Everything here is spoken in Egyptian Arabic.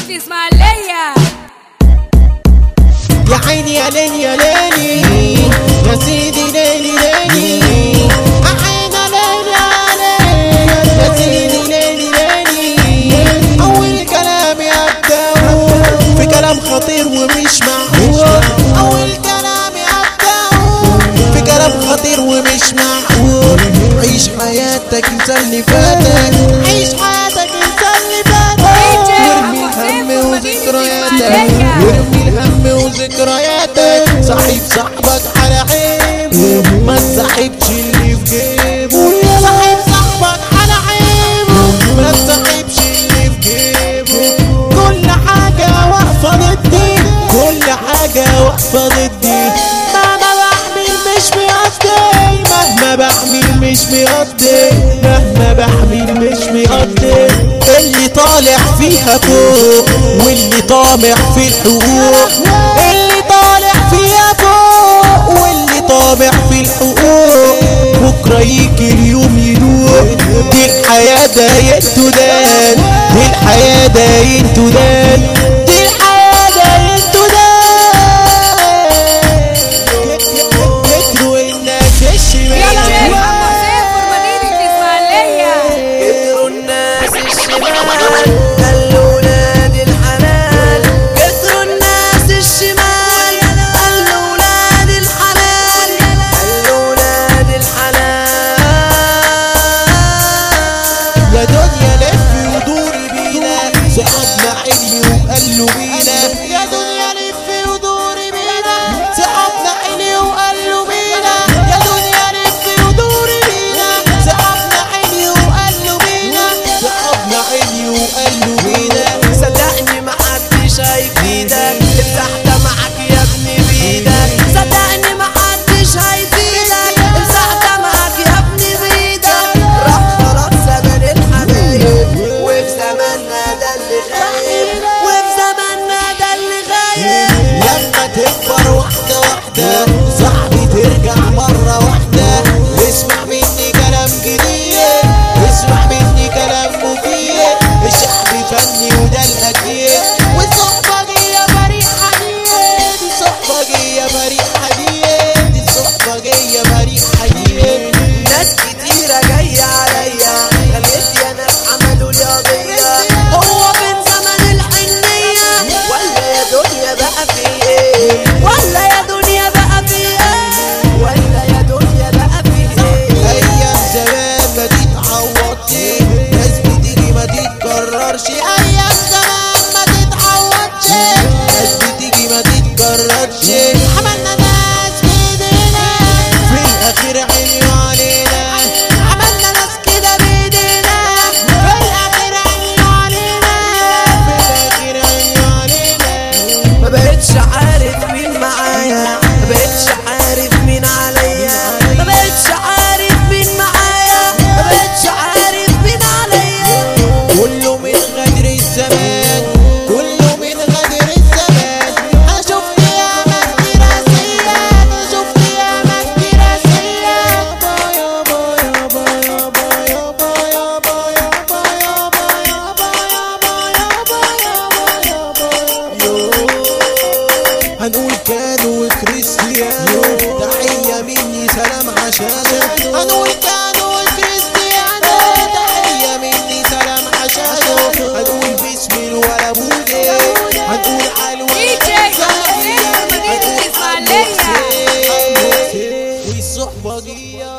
الإسماعيلية يا عيني يا ليلي يا ليلي يا سيدي ليلي ليلي أحينا ليلي يا ليلي يا سيدي ليلي ليلي أول كلامي أبدأ في كلام خطير ومش معقول أول كلامي أبدأ في كلام خطير ومش معقول عيش حياتك انسى اللي فاتك عيش حياتك انسى اللي فاتك وارمي الهم وذكرياتك وارمي الهم وذكرياتك صاحب صاحبك على عيبه ما تصاحبش اللي في جيبه صاحب صاحبك على عيبه ما تصاحبش اللي في جيبه كل حاجة واقفة ضدي كل حاجة واقفة ضدي مهما بعمل مش بقصدي مهما بعمل مش بقصدي مهما بعمل مش بقصدي اللي طالع فيها فوق واللي طامع في الحقوق اللي طالع فيها فوق واللي طامع في الحقوق بكرة يجي اليوم يدوق دي الحياة داين تدان دي الحياة داين تدان دي الحياة داين تدان كتروا الناس يلا الشمال يا محمد حسين في مدينة الإسماعيلية كتروا الناس الشمال قالوا ولاد الحلال كتروا الناس الشمال قالوا ولاد الحلال قالوا ولاد الحلال يا دنيا لفي ودوري بينا صحابنا علي وقالوا بينا يا دنيا لفي ودوري بينا صحابنا علي وقالوا بينا يا دنيا لفي ودوري بينا صحابنا علي وقالوا بينا صحابنا علي وقالوا بينا صدقني ما حدش هيفيدك افتح دمعك يا ابني بايدك صدقني ما حدش هيفيدك امسح دمعك يا ابني بايدك راح خلاص زمن الحبايب وفي زماننا ده اللي غايب وفي زماننا ده اللي غايب لما تكبر واحدة واحدة صاحبي ترجع مرة واحدة اسمع مني كلام جديد اسمع مني كلام مفيد الشعب فني وده الأكيد والصحبة جاية فريق حديد الصحبة جاية فريق حديد الصحبة جاية فريق حديد ناس كتيرة جاية عليا خليت يا ناس عملوا لي قضية هو فين زمن الحنية ولا يا دنيا بقى في ايه ولا يا دنيا بقى في ايه ولا يا دنيا بقى في ايه أيام زمان ما تتعوضش ناس بتيجي ما تتكررش أيام زمان ما تتعوضش ناس بتيجي ما تتكررش عملنا ناس بإيدينا في الأخير عينيوا علينا عملنا ناس كده بإيدينا في الأخير عينيوا علينا في الأخير عينيوا علينا ما بقتش عارف مين معايا ما بقتش عارف مين عليا ما بقتش عارف مين معايا ما بقتش عارف مين عليا كله من غدر الزمان كله من غدر الزمان انا شفت يا مجدي راسيات انا شفت يا مجدي راسيات يابا يابا يابا يابا يابا يابا يابا يابا يابا يابا يابا هنقول كانوا كريستيانو تحية مني سلام عشانه هنقول كانوا كريستيانو تحية مني سلام عشانه هنقول باسم الولا بودي هنقول على دي جي محمد حسين في مدينة الإسماعيلية والصحبة جيه